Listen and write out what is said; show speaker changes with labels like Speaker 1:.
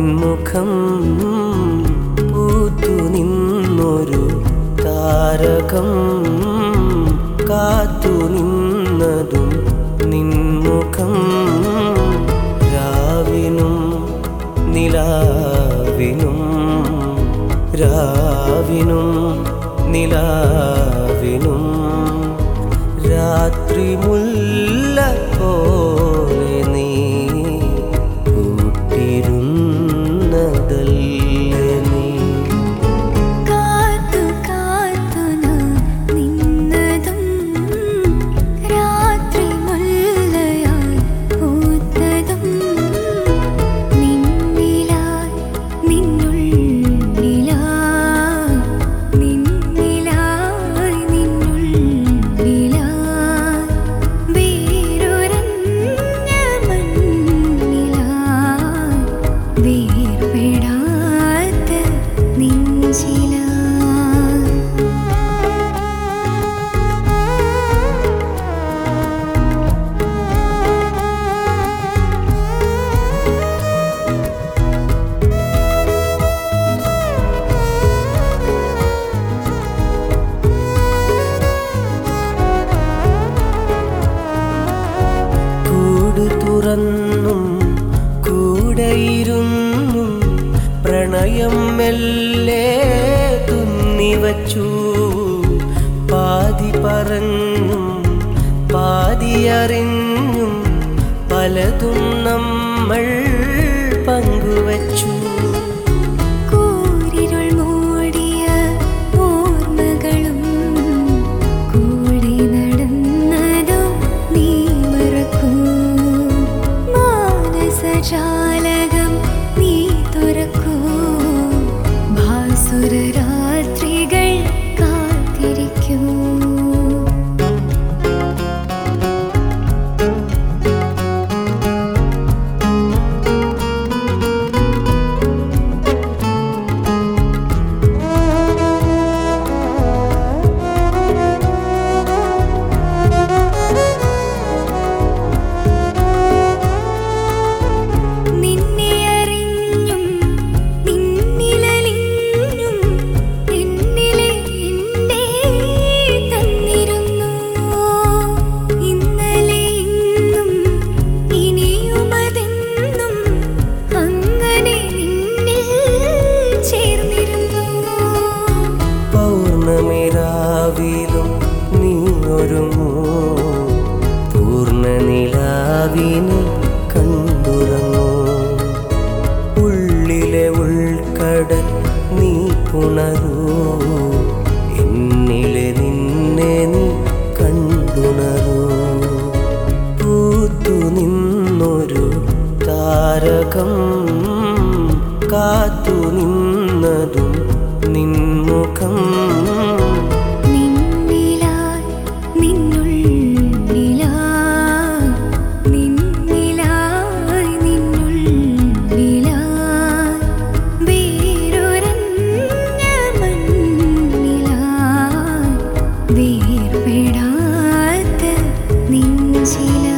Speaker 1: നിൻമുഖം പൂത്തു നിന്നൊരു താരകം കാത്തു നിന്നതും നിൻമുഖം രാവിനും നിലാവിനും രാവിനും നിലാവിനും രാത്രി മുല്ല പോലെ നീ കൂട്ടിരുന്നതല്ലേ നീ
Speaker 2: കാത്തു കാത്തു ഞാൻ നിന്നതും രാത്രി മുല്ലയായി പൂത്തതും നിന്നിലായി നിന്നുള്ളിലായി നിന്നിലായി നിന്നുള്ളിലായി വേരൊരഞ്ഞ മണ്ണിലായി വേർപെടാത്ത നെഞ്ചിലായി
Speaker 1: കൂട് തുറന്നും കൂടെയിരുന്നും പ്രണയം മെല്ലെ തുന്നിവച്ചു പാതി പറഞ്ഞും പാതി അറിഞ്ഞും പലതും നമ്മൾ പങ്കുവച്ചു
Speaker 2: കൂരിരുൾ മൂടിയ ഓർമ്മകളും കൂടെ നടന്നതോ നീ മറക്കൂ മാനസജാലകം നീ തുറക്കൂ ഭാസുര രാത്രികൾ കാത്തിരിക്കൂ നിന്നെ അറിഞ്ഞും നിന്നിലലിഞ്ഞും എന്നിലെ എന്റെ തന്നിരുന്നു ഇന്നലെ ഇന്നും ഇനിയുമതെന്നും അങ്ങനെ നിന്നിൽ ചേർന്നിരുന്നു
Speaker 1: പൗർണമിരാവിലും നീ ഒരുങ്ങൂ പൂർണ്ണ നിലാവിനെ കണ്ടുറങ്ങൂ ഉള്ളിലെ ഉൾക്കടൽ നീ പുണരൂ എന്നിലെ നിന്നെ നീ കണ്ടുണരൂ പൂത്തു നിന്നൊരു താരകം കാത്തു നിന്നതും നിൻമുഖം
Speaker 2: നിന്നിലായി നിന്നുള്ളിലായി നിന്നിലായി നിന്നുള്ളിലായി വേരൊരഞ്ഞ മണ്ണിലായി വേർപെടാത്ത നെഞ്ചിലായി